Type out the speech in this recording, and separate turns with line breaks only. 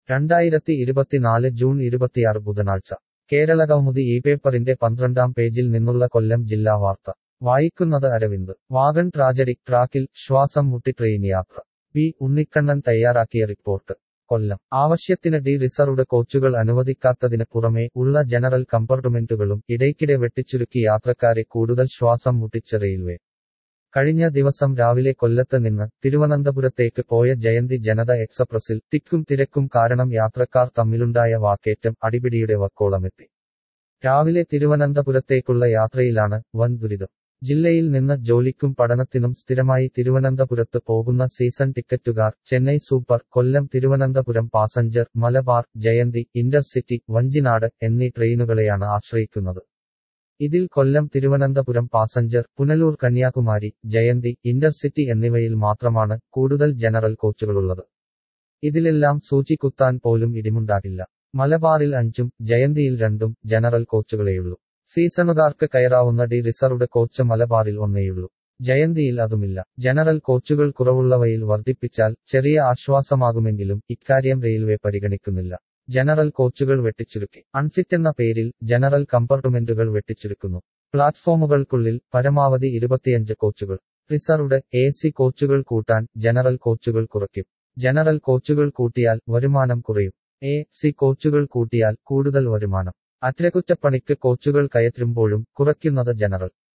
രണ്ടായിരത്തി ഇരുപത്തിനാല് ജൂൺ ഇരുപത്തിയാറ് ബുധനാഴ്ച കേരളകൗമുദി ഈ പേപ്പറിന്റെ പന്ത്രണ്ടാം പേജിൽ നിന്നുള്ള കൊല്ലം ജില്ലാ വാർത്ത വായിക്കുന്നത് അരവിന്ദ് വാഗൺ ട്രാജഡി ട്രാക്കിൽ ശ്വാസം മുട്ടി ട്രെയിൻ യാത്ര പി ഉണ്ണിക്കണ്ണൻ തയ്യാറാക്കിയ റിപ്പോർട്ട് കൊല്ലം ആവശ്യത്തിന് ഡി റിസർവ്ഡ് കോച്ചുകൾ അനുവദിക്കാത്തതിന് പുറമെ ഉള്ള ജനറൽ കമ്പാർട്ട്മെന്റുകളും ഇടയ്ക്കിടെ വെട്ടിച്ചുരുക്കി യാത്രക്കാരെ കൂടുതൽ ശ്വാസം മുട്ടിച്ച റെയിൽവേ കഴിഞ്ഞ ദിവസം രാവിലെ കൊല്ലത്ത് നിന്ന് തിരുവനന്തപുരത്തേക്ക് പോയ ജയന്തി ജനത എക്സപ്രസിൽ തിക്കും തിരക്കും കാരണം യാത്രക്കാർ തമ്മിലുണ്ടായ വാക്കേറ്റം അടിപിടിയുടെ വക്കോളമെത്തി രാവിലെ തിരുവനന്തപുരത്തേക്കുള്ള യാത്രയിലാണ് വൻ ദുരിതം ജില്ലയിൽ നിന്ന് ജോലിക്കും പഠനത്തിനും സ്ഥിരമായി തിരുവനന്തപുരത്ത് പോകുന്ന സീസൺ ടിക്കറ്റുകാർ Chennai super Kollam Thiruvananthapuram passenger Malabar Jayanti intercity Vanchinad എന്നീ ട്രെയിനുകളെയാണ് ആശ്രയിക്കുന്നത് ഇതിൽ കൊല്ലം തിരുവനന്തപുരം പാസഞ്ചർ പുനലൂർ കന്യാകുമാരി ജയന്തി ഇന്റർസിറ്റി എന്നിവയിൽ മാത്രമാണ് കൂടുതൽ ജനറൽ കോച്ചുകളുള്ളത് ഇതിലെല്ലാം സൂചി കുത്താൻ പോലും ഇടിമുണ്ടാകില്ല മലബാറിൽ അഞ്ചും ജയന്തിയിൽ രണ്ടും ജനറൽ കോച്ചുകളെയുള്ളൂ സീസണുകാർക്ക് കയറാവുന്ന ഡി റിസർവ്ഡ് കോച്ച് മലബാറിൽ ഒന്നേയുള്ളൂ ജയന്തിയിൽ അതുമില്ല ജനറൽ കോച്ചുകൾ കുറവുള്ളവയിൽ വർദ്ധിപ്പിച്ചാൽ ചെറിയ ആശ്വാസമാകുമെങ്കിലും ഇക്കാര്യം റെയിൽവേ പരിഗണിക്കുന്നില്ല ജനറൽ കോച്ചുകൾ വെട്ടിച്ചുരുക്കി അൺഫിറ്റ് എന്ന പേരിൽ ജനറൽ കമ്പാർട്ട്മെന്റുകൾ വെട്ടിച്ചുരുക്കുന്നു പ്ലാറ്റ്ഫോമുകൾക്കുള്ളിൽ പരമാവധി ഇരുപത്തിയഞ്ച് കോച്ചുകൾ റിസർവ്ഡ് എ സി കോച്ചുകൾ കൂട്ടാൻ ജനറൽ കോച്ചുകൾ കുറയ്ക്കും ജനറൽ കോച്ചുകൾ കൂട്ടിയാൽ വരുമാനം കുറയും എ സി കോച്ചുകൾ കൂട്ടിയാൽ കൂടുതൽ വരുമാനം അറ്റകുറ്റപ്പണിക്ക് കോച്ചുകൾ കയറ്റുമ്പോഴും കുറയ്ക്കുന്നത് ജനറൽ